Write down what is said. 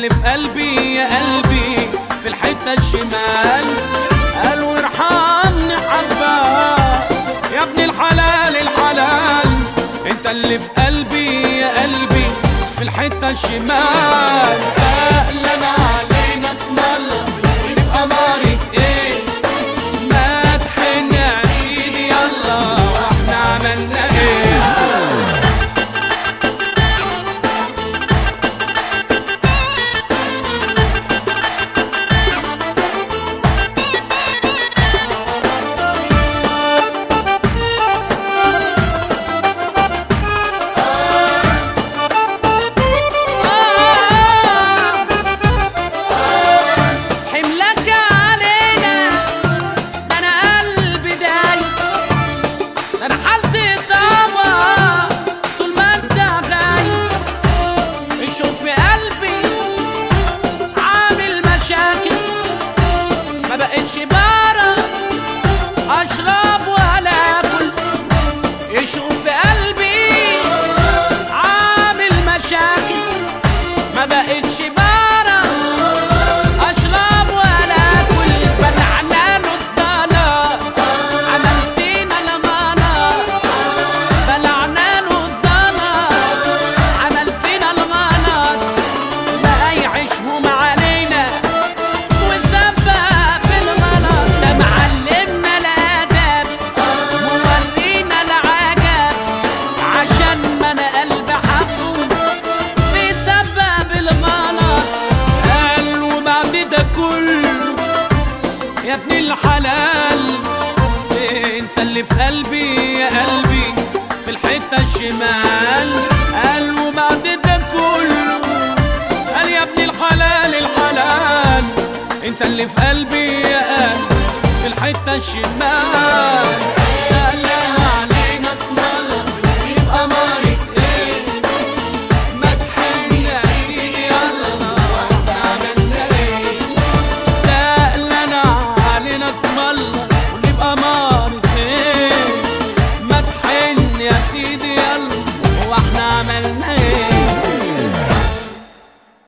اللي في قلبي يا قلبي في الحتة الشمال قال وارحمني حبة يا ابن الحلال الحلال انت اللي في قلبي يا قلبي في الحتة الشمال اهلا علينا اسم الله ونبقى مارك ايه ما تحن يا سيدي يلا واحنا عملنا ايه حملك علينا ده انا قلبي داي ده انا حالتي صعبة طول ما انت غايب شوف في قلبي عامل مشاكل ما بقتش بعرف اشرب ولا اكل يشوف في قلبي عامل مشاكل ما بقتش بعرف اشرب ولا اكل بلعنا له الصلاة عمل فينا الغلا بلعنا له الصلاة عمل فينا الغلط بقى يعيشهم علينا وسبب الغلط ده معلمنا الادب مورينا العجب عشان ما انا قلبي حقه بسبب الغلط قال وبعد ده كله يا ابن الحلال انت اللي في قلبي يا قلبي في الحتة الشمال قال وبعد ده كله قال يا ابن الحلال الحلال انت اللي في قلبي يا قلبي في الحتة الشمال